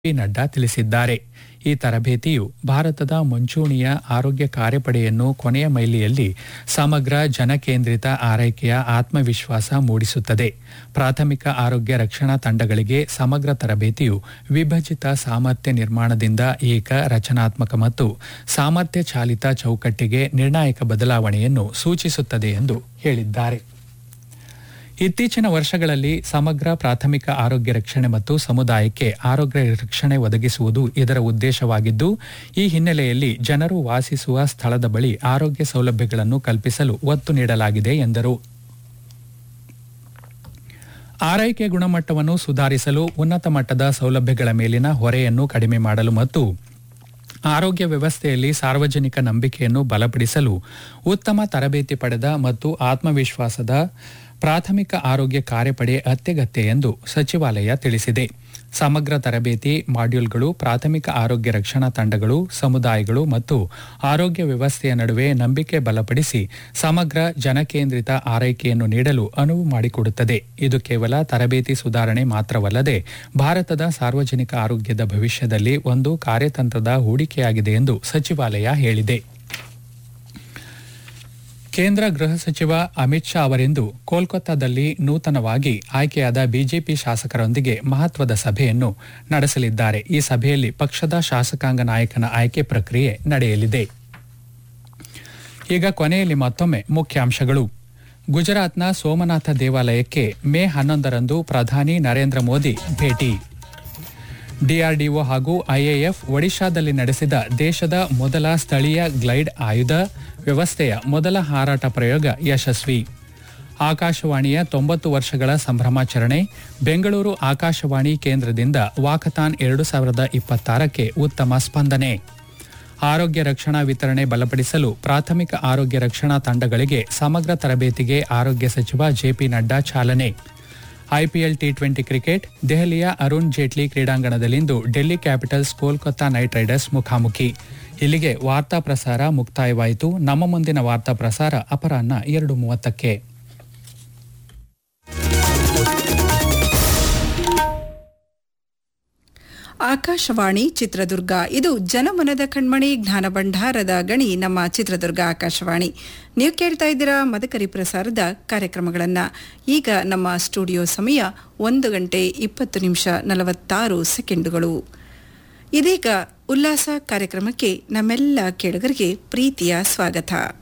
P Nadda ತಿಳಿಸಿದ್ದಾರೆ ಈ ತರಬೇತಿಯು ಭಾರತದ ಮುಂಚೂಣಿಯ ಆರೋಗ್ಯ ಕಾರ್ಯಪಡೆಯನ್ನು ಕೊನೆಯ ಮೈಲಿಯಲ್ಲಿ ಸಮಗ್ರ ಜನಕೇಂದ್ರಿತ ಆರೈಕೆಯ ಆತ್ಮವಿಶ್ವಾಸ ಮೂಡಿಸುತ್ತದೆ ಪ್ರಾಥಮಿಕ ಆರೋಗ್ಯ ರಕ್ಷಣಾ ತಂಡಗಳಿಗೆ ಸಮಗ್ರ ತರಬೇತಿಯು ವಿಭಜಿತ ಸಾಮರ್ಥ್ಯ ನಿರ್ಮಾಣದಿಂದ ಏಕ ರಚನಾತ್ಮಕ ಮತ್ತು ಸಾಮರ್ಥ್ಯ ಚಾಲಿತ ಚೌಕಟ್ಟಿಗೆ ನಿರ್ಣಾಯಕ ಬದಲಾವಣೆಯನ್ನು ಸೂಚಿಸುತ್ತದೆ ಎಂದು ಹೇಳಿದ್ದಾರೆ ಇತ್ತೀಚಿನ ವರ್ಷಗಳಲ್ಲಿ ಸಮಗ್ರ ಪ್ರಾಥಮಿಕ ಆರೋಗ್ಯ ರಕ್ಷಣೆ ಮತ್ತು ಸಮುದಾಯಕ್ಕೆ ಆರೋಗ್ಯ ರಕ್ಷಣೆ ಒದಗಿಸುವುದು ಇದರ ಉದ್ದೇಶವಾಗಿದ್ದು ಈ ಹಿನ್ನೆಲೆಯಲ್ಲಿ ಜನರು ವಾಸಿಸುವ ಸ್ಥಳದ ಬಳಿ ಆರೋಗ್ಯ ಸೌಲಭ್ಯಗಳನ್ನು ಕಲ್ಪಿಸಲು ಒತ್ತು ನೀಡಲಾಗಿದೆ ಎಂದರು ಆರೈಕೆ ಗುಣಮಟ್ಟವನ್ನು ಸುಧಾರಿಸಲು ಉನ್ನತ ಮಟ್ಟದ ಸೌಲಭ್ಯಗಳ ಮೇಲಿನ ಹೊರೆಯನ್ನು ಕಡಿಮೆ ಮಾಡಲು ಮತ್ತು ಆರೋಗ್ಯ ವ್ಯವಸ್ಥೆಯಲ್ಲಿ ಸಾರ್ವಜನಿಕ ನಂಬಿಕೆಯನ್ನು ಬಲಪಡಿಸಲು ಉತ್ತಮ ತರಬೇತಿ ಪಡೆದ ಮತ್ತು ಆತ್ಮವಿಶ್ವಾಸದ ಪ್ರಾಥಮಿಕ ಆರೋಗ್ಯ ಕಾರ್ಯಪಡೆ ಅತ್ಯಗತ್ಯ ಎಂದು ಸಚಿವಾಲಯ ತಿಳಿಸಿದೆ ಸಮಗ್ರ ತರಬೇತಿ ಮಾಡ್ಯೂಲ್ಗಳು ಪ್ರಾಥಮಿಕ ಆರೋಗ್ಯ ರಕ್ಷಣಾ ತಂಡಗಳು ಸಮುದಾಯಗಳು ಮತ್ತು ಆರೋಗ್ಯ ವ್ಯವಸ್ಥೆಯ ನಡುವೆ ನಂಬಿಕೆ ಬಲಪಡಿಸಿ ಸಮಗ್ರ ಜನಕೇಂದ್ರಿತ ಆರೈಕೆಯನ್ನು ನೀಡಲು ಅನುವು ಮಾಡಿಕೊಡುತ್ತದೆ ಇದು ಕೇವಲ ತರಬೇತಿ ಸುಧಾರಣೆ ಮಾತ್ರವಲ್ಲದೆ ಭಾರತದ ಸಾರ್ವಜನಿಕ ಆರೋಗ್ಯದ ಭವಿಷ್ಯದಲ್ಲಿ ಒಂದು ಕಾರ್ಯತಂತ್ರದ ಹೂಡಿಕೆಯಾಗಿದೆ ಎಂದು ಸಚಿವಾಲಯ ಹೇಳಿದೆ ಕೇಂದ್ರ ಗೃಹ ಸಚಿವ ಅಮಿತ್ ಶಾ ಅವರಿಂದು ಕೋಲ್ಕತ್ತಾದಲ್ಲಿ ನೂತನವಾಗಿ ಆಯ್ಕೆಯಾದ ಬಿಜೆಪಿ ಶಾಸಕರೊಂದಿಗೆ ಮಹತ್ವದ ಸಭೆಯನ್ನು ನಡೆಸಲಿದ್ದಾರೆ ಈ ಸಭೆಯಲ್ಲಿ ಪಕ್ಷದ ಶಾಸಕಾಂಗ ನಾಯಕನ ಆಯ್ಕೆ ಪ್ರಕ್ರಿಯೆ ನಡೆಯಲಿದೆ ಈಗ ಕೊನೆಯಲ್ಲಿ ಮತ್ತೊಮ್ಮೆ ಮುಖ್ಯಾಂಶಗಳು ಗುಜರಾತ್ನ ಸೋಮನಾಥ ದೇವಾಲಯಕ್ಕೆ ಮೇ ಹನ್ನೊಂದರಂದು ಪ್ರಧಾನಿ ನರೇಂದ್ರ ಮೋದಿ ಭೇಟಿ ಡಿಆರ್ಡಿಒ ಹಾಗೂ ಐಎಎಫ್ ಒಡಿಶಾದಲ್ಲಿ ನಡೆಸಿದ ದೇಶದ ಮೊದಲ ಸ್ಥಳೀಯ ಗ್ಲೈಡ್ ಆಯುಧ ವ್ಯವಸ್ಥೆಯ ಮೊದಲ ಹಾರಾಟ ಪ್ರಯೋಗ ಯಶಸ್ವಿ ಆಕಾಶವಾಣಿಯ ತೊಂಬತ್ತು ವರ್ಷಗಳ ಸಂಭ್ರಮಾಚರಣೆ ಬೆಂಗಳೂರು ಆಕಾಶವಾಣಿ ಕೇಂದ್ರದಿಂದ ವಾಕಥಾನ್ ಎರಡು ಸಾವಿರದ ಇಪ್ಪತ್ತಾರಕ್ಕೆ ಉತ್ತಮ ಸ್ಪಂದನೆ ಆರೋಗ್ಯ ರಕ್ಷಣಾ ವಿತರಣೆ ಬಲಪಡಿಸಲು ಪ್ರಾಥಮಿಕ ಆರೋಗ್ಯ ರಕ್ಷಣಾ ತಂಡಗಳಿಗೆ ಸಮಗ್ರ ತರಬೇತಿಗೆ ಆರೋಗ್ಯ ಸಚಿವ ಜೆಪಿ ನಡ್ಡಾ ಚಾಲನೆ ಐಪಿಎಲ್ ಟಿ ಟ್ವೆಂಟಿ ಕ್ರಿಕೆಟ್ ದೆಹಲಿಯ ಅರುಣ್ ಜೇಟ್ಲಿ ಕ್ರೀಡಾಂಗಣದಲ್ಲಿಂದು Delhi capitals Kolkata knight riders ಮುಖಾಮುಖಿ ಇಲ್ಲಿಗೆ ವಾರ್ತಾ ಪ್ರಸಾರ ಮುಕ್ತಾಯವಾಯಿತು ನಮ್ಮ ಮುಂದಿನ ವಾರ್ತಾ ಪ್ರಸಾರ ಅಪರಾಹ್ನ ಎರಡು ಮೂವತ್ತಕ್ಕೆ ಆಕಾಶವಾಣಿ ಚಿತ್ರದುರ್ಗ ಇದು ಜನಮನದ ಕಣ್ಮಣಿ ಜ್ಞಾನ ಭಂಡಾರದ ಗಣಿ ನಮ್ಮ ಚಿತ್ರದುರ್ಗ ಆಕಾಶವಾಣಿ ನೀವು ಕೇಳ್ತಾ ಇದ್ದೀರಾ ಮದಕರಿ ಪ್ರಸಾರದ ಕಾರ್ಯಕ್ರಮಗಳನ್ನು ಈಗ ನಮ್ಮ ಸ್ಟುಡಿಯೋ ಸಮಯ ಒಂದು ಗಂಟೆ ಇಪ್ಪತ್ತು ನಿಮಿಷ ನಲವತ್ತಾರು ಸೆಕೆಂಡುಗಳು ಇದೀಗ ಉಲ್ಲಾಸ ಕಾರ್ಯಕ್ರಮಕ್ಕೆ ನಮ್ಮೆಲ್ಲ ಕೇಳುಗರಿಗೆ ಪ್ರೀತಿಯ ಸ್ವಾಗತ